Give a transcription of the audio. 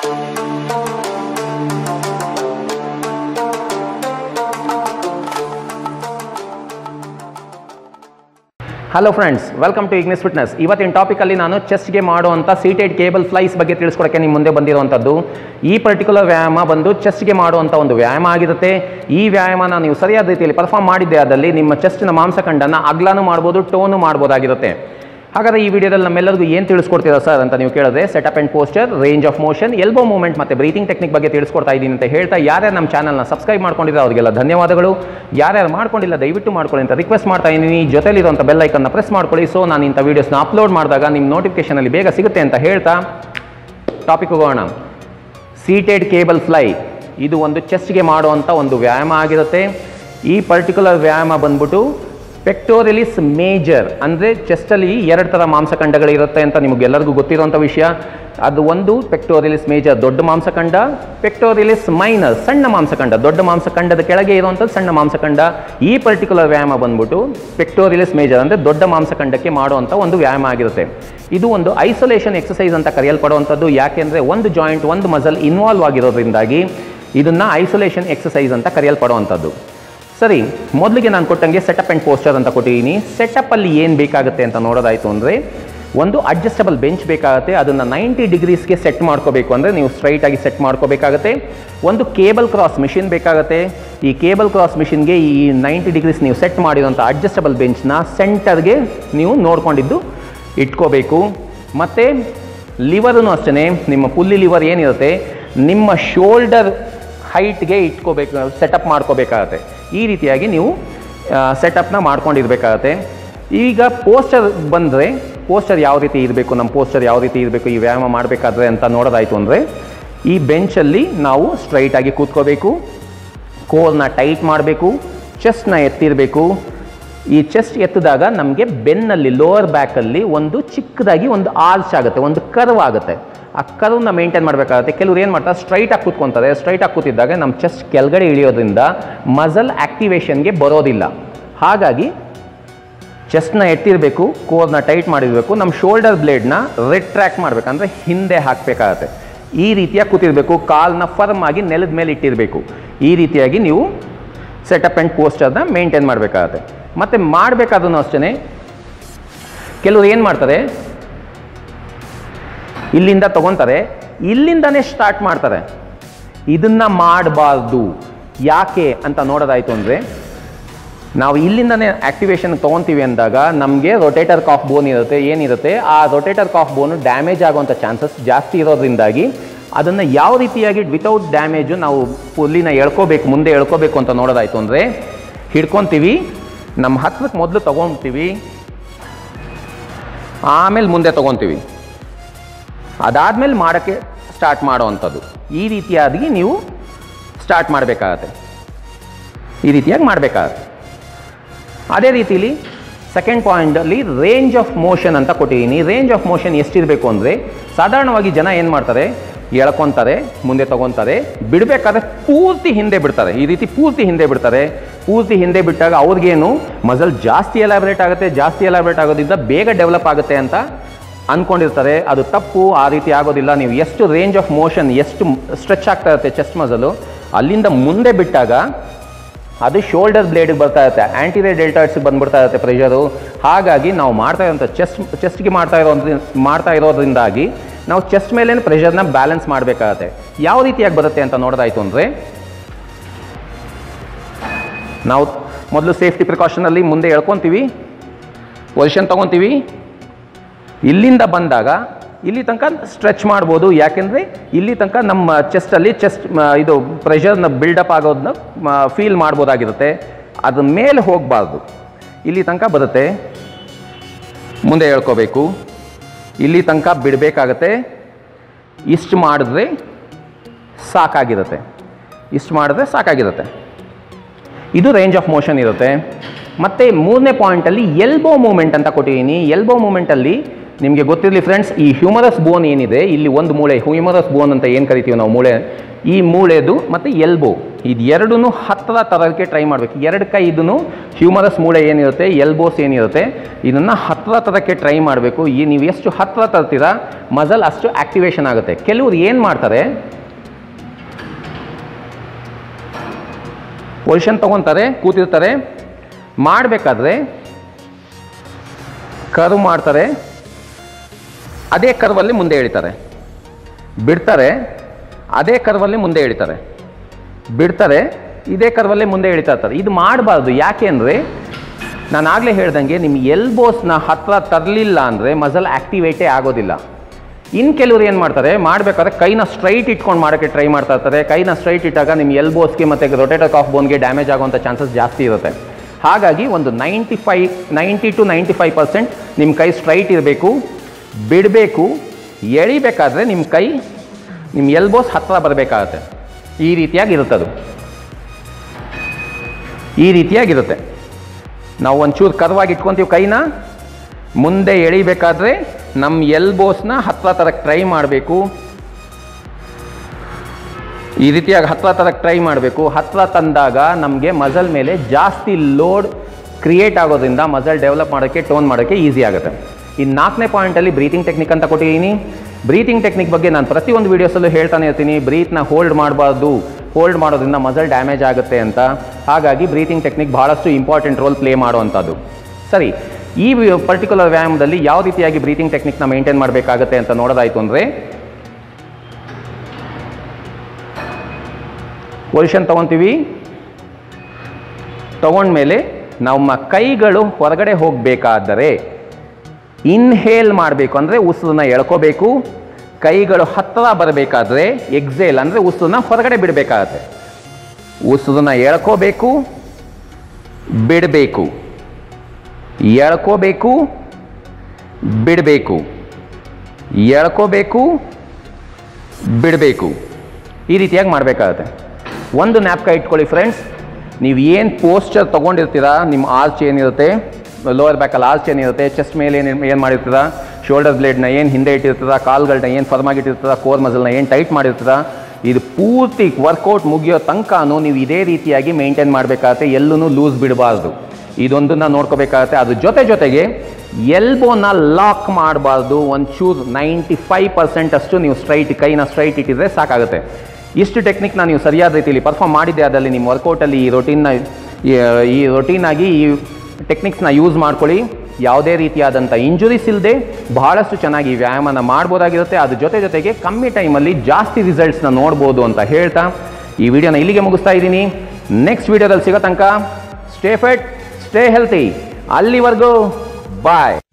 hello friends welcome to Ignis fitness ಇವತ್ತಿನ ಟಾಪಿಕಲ್ಲಿ ನಾನು ಚೆಸ್ಟ್ಗೆ ಮಾಡುವಂಥ ಸೀಟೆಡ್ ಕೇಬಲ್ ಫ್ಲೈಸ್ ಬಗ್ಗೆ ತಿಳಿಸ್ಕೊಡಕ್ಕೆ ನಿಮ್ಮ ಮುಂದೆ ಬಂದಿರುವಂಥದ್ದು ಈ ಪರ್ಟಿಕ್ಯುಲರ್ ವ್ಯಾಯಾಮ ಬಂದು ಚೆಸ್ಟ್ಗೆ ಮಾಡುವಂಥ ಒಂದು ವ್ಯಾಯಾಮ ಆಗಿರುತ್ತೆ ಈ ವ್ಯಾಯಾಮನ ನೀವು ಸರಿಯಾದ ರೀತಿಯಲ್ಲಿ ಪರ್ಫಾರ್ಮ್ ಮಾಡಿದ್ದೆ ಆದಲ್ಲಿ ನಿಮ್ಮ ಚೆಸ್ಟ್ನ ಮಾಂಸಖಂಡನ ಅಗ್ಲಾನು ಮಾಡ್ಬೋದು ಟೋನು ಮಾಡ್ಬೋದಾಗಿರುತ್ತೆ ಹಾಗಾದ್ರೆ ಈ ವಿಡಿಯೋದಲ್ಲಿ ನಮ್ಮೆಲ್ಲರಿಗೂ ಏನು ತಿಳಿಸ್ಕೊಡ್ತೀರಾ ಸರ್ ಅಂತ ನೀವು ಕೇಳಿದ್ರೆ setup and posture range of motion elbow movement ಮತ್ತು ಬ್ರೀತಿಂಗ್ ಟೆಕ್ನಿಕ್ ಬಗ್ಗೆ ತಿಳಿಸ್ಕೊಡ್ತಾ ಇದ್ದೀನಿ ಅಂತ ಹೇಳ್ತಾ ಯಾರ್ಯಾರು ನಮ್ಮ ಚಾನಲ್ನ ಸಬ್ಸ್ಕ್ರೈಬ್ ಮಾಡ್ಕೊಂಡಿರೋ ಅವರಿಗೆಲ್ಲ ಧನ್ಯವಾದಗಳು ಯಾರ್ಯಾರು ಮಾಡ್ಕೊಂಡಿಲ್ಲ ದಯವಿಟ್ಟು ಮಾಡ್ಕೊಳ್ಳಿ ಅಂತ ರಿಕ್ವೆಸ್ಟ್ ಮಾಡ್ತಾ ಇದ್ದೀನಿ ಜೊತೆಲಿರುವಂಥ ಬೆಲ್ ಐಕನ್ನ ಪ್ರೆಸ್ ಮಾಡ್ಕೊಳ್ಳಿ ಸೊ ನಾನು ಇಂಥ ವೀಡಿಯೋಸ್ನ ಅಪ್ಲೋಡ್ ಮಾಡಿದಾಗ ನಿಮ್ಮ ನೋಟಿಫಿಕೇಶನಲ್ಲಿ ಬೇಗ ಸಿಗುತ್ತೆ ಅಂತ ಹೇಳ್ತಾ ಟಾಪಿಕ್ ಹೋಗೋಣ ಸೀಟೆಡ್ ಕೇಬಲ್ ಫ್ಲೈ ಇದು ಒಂದು ಚೆಸ್ಟ್ಗೆ ಮಾಡುವಂಥ ಒಂದು ವ್ಯಾಯಾಮ ಆಗಿರುತ್ತೆ ಈ ಪರ್ಟಿಕ್ಯುಲರ್ ವ್ಯಾಯಾಮ ಬಂದ್ಬಿಟ್ಟು ಪೆಕ್ಟೋರಿಲಿಸ್ ಮೇಜರ್ ಅಂದರೆ ಚೆಸ್ಟಲ್ಲಿ ಎರಡು ಥರ ಮಾಂಸಖಂಡಗಳಿರುತ್ತೆ ಅಂತ ನಿಮಗೆಲ್ಲರಿಗೂ ಗೊತ್ತಿರುವಂಥ ವಿಷಯ ಅದು ಒಂದು ಪೆಕ್ಟೋರಿಲಿಸ್ ಮೇಜರ್ ದೊಡ್ಡ ಮಾಂಸಖಂಡ ಪೆಕ್ಟೋರಿಲಿಸ್ ಮೈನರ್ ಸಣ್ಣ ಮಾಂಸಖಂಡ ದೊಡ್ಡ ಮಾಂಸಖಂಡದ ಕೆಳಗೆ ಇರುವಂಥದ್ದು ಸಣ್ಣ ಮಾಂಸಖಂಡ ಈ ಪರ್ಟಿಕ್ಯುಲರ್ ವ್ಯಾಯಾಮ ಬಂದ್ಬಿಟ್ಟು ಪೆಕ್ಟೋರಿಲಿಸ್ ಮೇಜರ್ ಅಂದರೆ ದೊಡ್ಡ ಮಾಂಸಖಂಡಕ್ಕೆ ಮಾಡುವಂಥ ಒಂದು ವ್ಯಾಯಾಮ ಆಗಿರುತ್ತೆ ಇದು ಒಂದು ಐಸೋಲೇಷನ್ ಎಕ್ಸಸೈಸ್ ಅಂತ ಕರೆಯಲ್ಪಡುವಂಥದ್ದು ಯಾಕೆಂದರೆ ಒಂದು ಜಾಯಿಂಟ್ ಒಂದು ಮಸಲ್ ಇನ್ವಾಲ್ವ್ ಆಗಿರೋದ್ರಿಂದಾಗಿ ಇದನ್ನು ಐಸೋಲೇಷನ್ ಎಕ್ಸಸೈಸ್ ಅಂತ ಕರೆಯಲ್ಪಡುವಂಥದ್ದು ಸರಿ ಮೊದಲಿಗೆ ನಾನು ಕೊಟ್ಟಂಗೆ ಸೆಟಪ್ ಆ್ಯಂಡ್ ಪೋಸ್ಟರ್ ಅಂತ ಕೊಟ್ಟಿದ್ದೀನಿ ಸೆಟಪ್ಪಲ್ಲಿ ಏನು ಬೇಕಾಗುತ್ತೆ ಅಂತ ನೋಡೋದಾಯಿತು ಅಂದರೆ ಒಂದು ಅಡ್ಜಸ್ಟಬಲ್ ಬೆಂಚ್ ಬೇಕಾಗುತ್ತೆ ಅದನ್ನು ನೈಂಟಿ ಡಿಗ್ರೀಸ್ಗೆ ಸೆಟ್ ಮಾಡ್ಕೋಬೇಕು ಅಂದರೆ ನೀವು ಸ್ಟ್ರೈಟಾಗಿ ಸೆಟ್ ಮಾಡ್ಕೋಬೇಕಾಗುತ್ತೆ ಒಂದು ಕೇಬಲ್ ಕ್ರಾಸ್ ಮಿಷಿನ್ ಬೇಕಾಗುತ್ತೆ ಈ ಕೇಬಲ್ ಕ್ರಾಸ್ ಮಿಷಿನ್ಗೆ ಈ ನೈಂಟಿ ಡಿಗ್ರೀಸ್ ನೀವು ಸೆಟ್ ಮಾಡಿರೋಂಥ ಅಡ್ಜಸ್ಟಬಲ್ ಬೆಂಚ್ನ ಸೆಂಟರ್ಗೆ ನೀವು ನೋಡ್ಕೊಂಡಿದ್ದು ಇಟ್ಕೋಬೇಕು ಮತ್ತು ಲಿವರೂ ಅಷ್ಟೇ ನಿಮ್ಮ ಪುಲ್ಲಿ ಲಿವರ್ ಏನಿರುತ್ತೆ ನಿಮ್ಮ ಶೋಲ್ಡರ್ ಹೈಟ್ಗೆ ಇಟ್ಕೋಬೇಕು ಸೆಟಪ್ ಮಾಡ್ಕೋಬೇಕಾಗತ್ತೆ ಈ ರೀತಿಯಾಗಿ ನೀವು ಸೆಟಪ್ನ ಮಾಡ್ಕೊಂಡಿರ್ಬೇಕಾಗತ್ತೆ ಈಗ ಪೋಸ್ಟರ್ ಬಂದರೆ ಪೋಸ್ಟರ್ ಯಾವ ರೀತಿ ಇರಬೇಕು ನಮ್ಮ ಪೋಸ್ಟರ್ ಯಾವ ರೀತಿ ಇರಬೇಕು ಈ ವ್ಯಾಯಾಮ ಮಾಡಬೇಕಾದ್ರೆ ಅಂತ ನೋಡೋದಾಯಿತು ಅಂದರೆ ಈ ಬೆಂಚಲ್ಲಿ ನಾವು ಸ್ಟ್ರೈಟಾಗಿ ಕೂತ್ಕೋಬೇಕು ಕೋಲ್ನ ಟೈಟ್ ಮಾಡಬೇಕು ಚೆಸ್ಟ್ನ ಎತ್ತಿರಬೇಕು ಈ ಚೆಸ್ಟ್ ಎತ್ತಿದಾಗ ನಮಗೆ ಬೆನ್ನಲ್ಲಿ ಲೋವರ್ ಬ್ಯಾಕಲ್ಲಿ ಒಂದು ಚಿಕ್ಕದಾಗಿ ಒಂದು ಆರ್ಚ್ ಆಗುತ್ತೆ ಒಂದು ಕರ್ವ್ ಆಗುತ್ತೆ ಆ ಕರ್ವ್ನ ಮೇಂಟೈನ್ ಮಾಡಬೇಕಾಗುತ್ತೆ ಕೆಲವ್ರು ಏನು ಮಾಡ್ತಾರೆ ಸ್ಟ್ರೈಟಾಗಿ ಕೂತ್ಕೊತಾರೆ ಸ್ಟ್ರೈಟಾಗಿ ಕೂತಿದ್ದಾಗ ನಮ್ಮ ಚೆಸ್ಟ್ ಕೆಳಗಡೆ ಇಳಿಯೋದ್ರಿಂದ ಮಸಲ್ ಆ್ಯಕ್ಟಿವೇಶನ್ಗೆ ಬರೋದಿಲ್ಲ ಹಾಗಾಗಿ ಚೆಸ್ಟ್ನ ಎತ್ತಿರಬೇಕು ಕೋರ್ನ ಟೈಟ್ ಮಾಡಿರಬೇಕು ನಮ್ಮ ಶೋಲ್ಡರ್ ಬ್ಲೇಡ್ನ ರಿಟ್ರ್ಯಾಕ್ಟ್ ಮಾಡಬೇಕು ಅಂದರೆ ಹಿಂದೆ ಹಾಕಬೇಕಾಗತ್ತೆ ಈ ರೀತಿಯಾಗಿ ಕೂತಿರಬೇಕು ಕಾಲ್ನ ಫರ್ಮ್ ಆಗಿ ನೆಲದ ಮೇಲೆ ಇಟ್ಟಿರಬೇಕು ಈ ರೀತಿಯಾಗಿ ನೀವು ಸೆಟಪ್ ಆ್ಯಂಡ್ ಪೋಸ್ಟರ್ನ ಮೇಂಟೈನ್ ಮಾಡಬೇಕಾಗತ್ತೆ ಮತ್ತು ಮಾಡಬೇಕಾದ್ರೂ ಅಷ್ಟೇ ಕೆಲವ್ರು ಏನು ಮಾಡ್ತಾರೆ ಇಲ್ಲಿಂದ ತಗೊತಾರೆ ಇಲ್ಲಿಂದನೇ ಸ್ಟಾರ್ಟ್ ಮಾಡ್ತಾರೆ ಇದನ್ನ ಮಾಡಬಾರ್ದು ಯಾಕೆ ಅಂತ ನೋಡೋದಾಯಿತು ಅಂದರೆ ನಾವು ಇಲ್ಲಿಂದನೇ ಆಕ್ಟಿವೇಶನ್ ತೊಗೊತೀವಿ ಅಂದಾಗ ನಮಗೆ ರೊಟೇಟರ್ ಕಾಫ್ ಬೋನ್ ಇರುತ್ತೆ ಏನಿರುತ್ತೆ ಆ ರೊಟೇಟರ್ ಕಾಫ್ ಬೋನು ಡ್ಯಾಮೇಜ್ ಆಗುವಂಥ ಚಾನ್ಸಸ್ ಜಾಸ್ತಿ ಇರೋದ್ರಿಂದಾಗಿ ಅದನ್ನು ಯಾವ ರೀತಿಯಾಗಿ ವಿತೌಟ್ ಡ್ಯಾಮೇಜು ನಾವು ಪುಲ್ಲಿನ ಎಳ್ಕೋಬೇಕು ಮುಂದೆ ಎಳ್ಕೋಬೇಕು ಅಂತ ನೋಡೋದಾಯಿತು ಅಂದರೆ ಹಿಡ್ಕೊತೀವಿ ನಮ್ಮ ಹತ್ರಕ್ಕೆ ಮೊದಲು ತೊಗೊತೀವಿ ಆಮೇಲೆ ಮುಂದೆ ತೊಗೊತೀವಿ ಅದಾದಮೇಲೆ ಮಾಡೋಕ್ಕೆ ಸ್ಟಾರ್ಟ್ ಮಾಡೋವಂಥದ್ದು ಈ ರೀತಿಯಾಗಿ ನೀವು ಸ್ಟಾರ್ಟ್ ಮಾಡಬೇಕಾಗತ್ತೆ ಈ ರೀತಿಯಾಗಿ ಮಾಡಬೇಕಾಗತ್ತೆ ಅದೇ ರೀತಿಲಿ ಸೆಕೆಂಡ್ ಪಾಯಿಂಟಲ್ಲಿ ರೇಂಜ್ ಆಫ್ ಮೋಷನ್ ಅಂತ ಕೊಟ್ಟಿದ್ದೀನಿ ರೇಂಜ್ ಆಫ್ ಮೋಷನ್ ಎಷ್ಟಿರಬೇಕು ಅಂದರೆ ಸಾಧಾರಣವಾಗಿ ಜನ ಏನು ಮಾಡ್ತಾರೆ ಎಳ್ಕೊತಾರೆ ಮುಂದೆ ತಗೊತಾರೆ ಬಿಡಬೇಕಾದ್ರೆ ಪೂರ್ತಿ ಹಿಂದೆ ಬಿಡ್ತಾರೆ ಈ ರೀತಿ ಪೂರ್ತಿ ಹಿಂದೆ ಬಿಡ್ತಾರೆ ಪೂರ್ತಿ ಹಿಂದೆ ಬಿಟ್ಟಾಗ ಅವ್ರಿಗೇನು ಮಸಲ್ ಜಾಸ್ತಿ ಎಲಾಬ್ರೇಟ್ ಆಗುತ್ತೆ ಜಾಸ್ತಿ ಎಲಾಬ್ರೇಟ್ ಆಗೋದ್ರಿಂದ ಬೇಗ ಡೆವಲಪ್ ಆಗುತ್ತೆ ಅಂತ ಅಂದ್ಕೊಂಡಿರ್ತಾರೆ ಅದು ತಪ್ಪು ಆ ರೀತಿ ಆಗೋದಿಲ್ಲ ನೀವು ಎಷ್ಟು ರೇಂಜ್ ಆಫ್ ಮೋಷನ್ ಎಷ್ಟು ಸ್ಟ್ರೆಚ್ ಆಗ್ತಾ ಇರುತ್ತೆ ಚೆಸ್ಟ್ ಮಸಲು ಅಲ್ಲಿಂದ ಮುಂದೆ ಬಿಟ್ಟಾಗ ಅದು ಶೋಲ್ಡರ್ ಬ್ಲೇಡಿಗೆ ಬರ್ತಾ ಇರುತ್ತೆ ಆ್ಯಂಟಿರೇ ಡೆಲ್ಟಾಯ್ಡ್ಸ್ಗೆ ಬಂದ್ಬಿಡ್ತಾ ಇರುತ್ತೆ ಪ್ರೆಷರು ಹಾಗಾಗಿ ನಾವು ಮಾಡ್ತಾ ಇರೋಂಥ ಚೆಸ್ಟ್ ಚೆಸ್ಟ್ಗೆ ಮಾಡ್ತಾ ಇರೋ ಮಾಡ್ತಾ ಇರೋದ್ರಿಂದಾಗಿ ನಾವು ಚೆಸ್ಟ್ ಮೇಲೇ ಪ್ರೆಷರ್ನ ಬ್ಯಾಲೆನ್ಸ್ ಮಾಡಬೇಕಾಗತ್ತೆ ಯಾವ ರೀತಿಯಾಗಿ ಬರುತ್ತೆ ಅಂತ ನೋಡೋದಾಯಿತು ಅಂದರೆ ನಾವು ಮೊದಲು ಸೇಫ್ಟಿ ಪ್ರಿಕಾಷನಲ್ಲಿ ಮುಂದೆ ಎಳ್ಕೊತೀವಿ ಪೊಸಿಷನ್ ತೊಗೊತೀವಿ ಇಲ್ಲಿಂದ ಬಂದಾಗ ಇಲ್ಲಿ ತನಕ ಸ್ಟ್ರೆಚ್ ಮಾಡ್ಬೋದು ಯಾಕೆಂದರೆ ಇಲ್ಲಿ ತನಕ ನಮ್ಮ ಚೆಸ್ಟಲ್ಲಿ ಚೆಸ್ಟ್ ಇದು ಪ್ರೆಷರ್ನ ಬಿಲ್ಡಪ್ ಆಗೋದನ್ನ ಫೀಲ್ ಮಾಡ್ಬೋದಾಗಿರುತ್ತೆ ಅದ್ರ ಮೇಲೆ ಹೋಗಬಾರ್ದು ಇಲ್ಲಿ ತನಕ ಬರುತ್ತೆ ಮುಂದೆ ಹೇಳ್ಕೋಬೇಕು ಇಲ್ಲಿ ತನಕ ಬಿಡಬೇಕಾಗತ್ತೆ ಇಷ್ಟು ಮಾಡಿದ್ರೆ ಸಾಕಾಗಿರುತ್ತೆ ಇಷ್ಟು ಮಾಡಿದ್ರೆ ಸಾಕಾಗಿರುತ್ತೆ ಇದು ರೇಂಜ್ ಆಫ್ ಮೋಷನ್ ಇರುತ್ತೆ ಮತ್ತು ಮೂರನೇ ಪಾಯಿಂಟಲ್ಲಿ ಎಲ್ಬೋ ಮೂಮೆಂಟ್ ಅಂತ ಕೊಟ್ಟಿದ್ದೀನಿ ಎಲ್ಬೋ ಮೂಮೆಂಟಲ್ಲಿ ನಿಮಗೆ ಗೊತ್ತಿರಲಿ ಫ್ರೆಂಡ್ಸ್ ಈ ಹ್ಯೂಮರಸ್ ಬೋನ್ ಏನಿದೆ ಇಲ್ಲಿ ಒಂದು ಮೂಳೆ ಹ್ಯೂಮರಸ್ ಬೋನ್ ಅಂತ ಏನು ಕರಿತೀವಿ ನಾವು ಮೂಳೆ ಈ ಮೂಳೆದು ಮತ್ತು ಎಲ್ಬೋ ಇದು ಎರಡೂ ಹತ್ತಿರ ತರೋದಕ್ಕೆ ಟ್ರೈ ಮಾಡಬೇಕು ಎರಡು ಕೈ ಇದನ್ನು ಹ್ಯೂಮರಸ್ ಮೂಳೆ ಏನಿರುತ್ತೆ ಎಲ್ಬೋಸ್ ಏನಿರುತ್ತೆ ಇದನ್ನು ಹತ್ತಿರ ತರೋಕ್ಕೆ ಟ್ರೈ ಮಾಡಬೇಕು ಈ ನೀವು ಎಷ್ಟು ಹತ್ತಿರ ತರ್ತೀರಾ ಮಜಲ್ ಅಷ್ಟು ಆಕ್ಟಿವೇಶನ್ ಆಗುತ್ತೆ ಕೆಲವ್ರು ಏನು ಮಾಡ್ತಾರೆ ಪೊಸಿಷನ್ ತೊಗೊತಾರೆ ಕೂತಿರ್ತಾರೆ ಮಾಡಬೇಕಾದ್ರೆ ಕರ್ವ್ ಮಾಡ್ತಾರೆ ಅದೇ ಕರ್ವಲ್ಲಿ ಮುಂದೆ ಎಳಿತಾರೆ ಬಿಡ್ತಾರೆ ಅದೇ ಕರ್ವಲ್ಲಿ ಮುಂದೆ ಎಳಿತಾರೆ ಬಿಡ್ತಾರೆ ಇದೇ ಕರ್ವಲ್ಲೇ ಮುಂದೆ ಎಳಿತಾ ಇರ್ತಾರೆ ಇದು ಮಾಡಬಾರ್ದು ಯಾಕೆ ಅಂದರೆ ನಾನು ಆಗಲೇ ಹೇಳ್ದಂಗೆ ನಿಮ್ಮ ಎಲ್ಬೋಸ್ನ ಹತ್ರ ತರಲಿಲ್ಲ ಅಂದರೆ ಮಸಲ್ ಆ್ಯಕ್ಟಿವೇಟೇ ಆಗೋದಿಲ್ಲ ಇನ್ನು ಕೆಲವರು ಏನು ಮಾಡ್ತಾರೆ ಮಾಡಬೇಕಾದ್ರೆ ಕೈನ ಸ್ಟ್ರೈಟ್ ಇಟ್ಕೊಂಡು ಮಾಡೋಕ್ಕೆ ಟ್ರೈ ಮಾಡ್ತಾ ಇರ್ತಾರೆ ಕೈನ ಸ್ಟ್ರೈಟ್ ಇಟ್ಟಾಗ ನಿಮ್ಮ ಎಲ್ಬೋಸ್ಗೆ ಮತ್ತು ರೊಟೇಟರ್ ಆಫ್ ಬೋನ್ಗೆ ಡ್ಯಾಮೇಜ್ ಆಗುವಂಥ ಚಾನ್ಸಸ್ ಜಾಸ್ತಿ ಇರುತ್ತೆ ಹಾಗಾಗಿ ಒಂದು ninety five ninety to ninety five percent ನಿಮ್ಮ ಕೈ ಸ್ಟ್ರೈಟ್ ಇರಬೇಕು ಬಿಡಬೇಕು ಎಳಿಬೇಕಾದ್ರೆ ನಿಮ್ಮ ಕೈ ನಿಮ್ಮ ಎಲ್ಬೋಸ್ ಹತ್ತಿರ ಬರಬೇಕಾಗತ್ತೆ ಈ ರೀತಿಯಾಗಿ ಇರುತ್ತದು ಈ ರೀತಿಯಾಗಿರುತ್ತೆ ನಾವು ಒಂಚೂರು ಕರ್ವಾಗಿ ಇಟ್ಕೊತೀವಿ ಕೈನ ಮುಂದೆ ಎಳಿಬೇಕಾದ್ರೆ ನಮ್ಮ ಎಲ್ಬೋಸ್ನ ಹತ್ತಿರ ತರಕ್ಕೆ ಟ್ರೈ ಮಾಡಬೇಕು ಈ ರೀತಿಯಾಗಿ ಹತ್ತಿರ ತರಕ್ಕೆ ಟ್ರೈ ಮಾಡಬೇಕು ಹತ್ತಿರ ತಂದಾಗ ನಮಗೆ ಮಜಲ್ ಮೇಲೆ ಜಾಸ್ತಿ ಲೋಡ್ ಕ್ರಿಯೇಟ್ ಆಗೋದ್ರಿಂದ ಮಜಲ್ ಡೆವಲಪ್ ಮಾಡೋಕ್ಕೆ ಟೋನ್ ಮಾಡೋಕ್ಕೆ ಈಸಿ ಆಗುತ್ತೆ ಈ ನಾಲ್ಕನೇ ಪಾಯಿಂಟಲ್ಲಿ ಬ್ರೀತಿಂಗ್ ಟೆಕ್ನಿಕ್ ಅಂತ ಕೊಟ್ಟಿದ್ದೀನಿ ಬ್ರೀತಿಂಗ್ ಟೆಕ್ನಿಕ್ ಬಗ್ಗೆ ನಾನು ಪ್ರತಿಯೊಂದು ವೀಡಿಯೋಸಲ್ಲೂ ಹೇಳ್ತಾನೆ ಇರ್ತೀನಿ ಬ್ರೀತ್ನ ಹೋಲ್ಡ್ ಮಾಡಬಾರ್ದು ಹೋಲ್ಡ್ ಮಾಡೋದ್ರಿಂದ ಮಜಲ್ ಡ್ಯಾಮೇಜ್ ಆಗುತ್ತೆ ಅಂತ ಹಾಗಾಗಿ ಬ್ರೀತಿಂಗ್ ಟೆಕ್ನಿಕ್ ಬಹಳಷ್ಟು ಇಂಪಾರ್ಟೆಂಟ್ ರೋಲ್ ಪ್ಲೇ ಮಾಡುವಂಥದ್ದು ಸರಿ ಈ ಪರ್ಟಿಕ್ಯುಲರ್ ವ್ಯಾಯಾಮದಲ್ಲಿ ಯಾವ ರೀತಿಯಾಗಿ ಬ್ರೀತಿಂಗ್ ಟೆಕ್ನಿಕ್ನ ಮೇಂಟೈನ್ ಮಾಡಬೇಕಾಗತ್ತೆ ಅಂತ ನೋಡೋದಾಯ್ತು ಅಂದರೆ ಪೊಸಿಷನ್ ತೊಗೊತೀವಿ ತಗೊಂಡ್ಮೇಲೆ ನಮ್ಮ ಕೈಗಳು ಹೊರಗಡೆ ಹೋಗಬೇಕಾದರೆ ಇನ್ಹೇಲ್ ಮಾಡಬೇಕು ಅಂದರೆ ಉಸಿರನ್ನ ಎಳ್ಕೋಬೇಕು ಕೈಗಳು ಹತ್ತಿರ ಬರಬೇಕಾದ್ರೆ ಎಕ್ಸೇಲ್ ಅಂದರೆ ಉಸಿರನ್ನ ಹೊರಗಡೆ ಬಿಡಬೇಕಾಗತ್ತೆ ಉಸಿರನ್ನ ಎಳ್ಕೋಬೇಕು ಬಿಡಬೇಕು ಎಳ್ಕೋಬೇಕು ಬಿಡಬೇಕು ಎಳ್ಕೋಬೇಕು ಬಿಡಬೇಕು ಈ ರೀತಿಯಾಗಿ ಮಾಡಬೇಕಾಗತ್ತೆ ಒಂದು ನ್ಯಾಪ್ಕ ಇಟ್ಕೊಳ್ಳಿ ಫ್ರೆಂಡ್ಸ್ ನೀವು ಏನು ಪೋಸ್ಚರ್ ತೊಗೊಂಡಿರ್ತೀರಾ ನಿಮ್ಮ ಆರ್ಚ್ ಏನಿರುತ್ತೆ ಲೋವರ್ ಬ್ಯಾಕಲ್ಲಿ ಆರ್ಚ್ ಏನಿರುತ್ತೆ ಚೆಸ್ಟ್ ಮೇಲೆ ಏನು ಏನು ಮಾಡಿರ್ತೀರಾ ಶೋಲ್ಡರ್ ಬ್ಲೇಡ್ನ ಏನು ಹಿಂದೆ ಇಟ್ಟಿರ್ತೀರ ಕಾಲ್ಗಳನ್ನ ಏನು ಫರ್ಮ್ ಆಗಿಟ್ಟಿರ್ತೀರ ಕೋರ್ ಮಸಲ್ನ ಏನು ಟೈಟ್ ಮಾಡಿರ್ತೀರ ಇದು ಪೂರ್ತಿ ವರ್ಕೌಟ್ ಮುಗಿಯೋ ತನಕನೂ ನೀವು ಇದೇ ರೀತಿಯಾಗಿ ಮೇಂಟೈನ್ ಮಾಡಬೇಕಾಗತ್ತೆ ಎಲ್ಲೂ ಲೂಸ್ ಬಿಡಬಾರ್ದು ಇದೊಂದನ್ನ ನೋಡ್ಕೋಬೇಕಾಗತ್ತೆ ಅದ್ರ ಜೊತೆ ಜೊತೆಗೆ ಎಲ್ಬೋನ ಲಾಕ್ ಮಾಡಬಾರ್ದು ಒಂಚೂರು ನೈಂಟಿ ಫೈವ್ ಪರ್ಸೆಂಟ್ ಅಷ್ಟು ನೀವು ಸ್ಟ್ರೈಟ್ ಕೈನ ಸ್ಟ್ರೈಟ್ ಇಟ್ಟಿದ್ರೆ ಸಾಕಾಗುತ್ತೆ ಇಷ್ಟು ಟೆಕ್ನಿಕ್ನ ನೀವು ಸರಿಯಾದ ರೀತಿಯಲ್ಲಿ ಪರ್ಫಾರ್ಮ್ ಮಾಡಿದ್ದೆ ಅದರಲ್ಲಿ ನಿಮ್ಮ ವರ್ಕೌಟಲ್ಲಿ ಈ ರೊಟೀನ್ನ ಈ ರೊಟೀನಾಗಿ ಈ ಟೆಕ್ನಿಕ್ಸ್ನ ಯೂಸ್ ಮಾಡ್ಕೊಳ್ಳಿ ಯಾವುದೇ ರೀತಿಯಾದಂಥ ಇಂಜುರೀಸ್ ಇಲ್ಲದೆ ಬಹಳಷ್ಟು ಚೆನ್ನಾಗಿ ಈ ವ್ಯಾಯಾಮನ ಮಾಡ್ಬೋದಾಗಿರುತ್ತೆ ಅದ್ರ ಜೊತೆ ಜೊತೆಗೆ ಕಮ್ಮಿ ಟೈಮಲ್ಲಿ ಜಾಸ್ತಿ ರಿಸಲ್ಟ್ಸ್ನ ನೋಡ್ಬೋದು ಅಂತ ಹೇಳ್ತಾ ಈ ವಿಡಿಯೋನ ಇಲ್ಲಿಗೆ ಮುಗಿಸ್ತಾ ಇದ್ದೀನಿ ನೆಕ್ಸ್ಟ್ ವಿಡಿಯೋದಲ್ಲಿ ಸಿಗೋ ತನಕ ಸ್ಟೇ ಫಿಟ್ ಸ್ಟೇ ಹೆಲ್ತಿ ಅಲ್ಲಿವರೆಗೂ ಬಾಯ್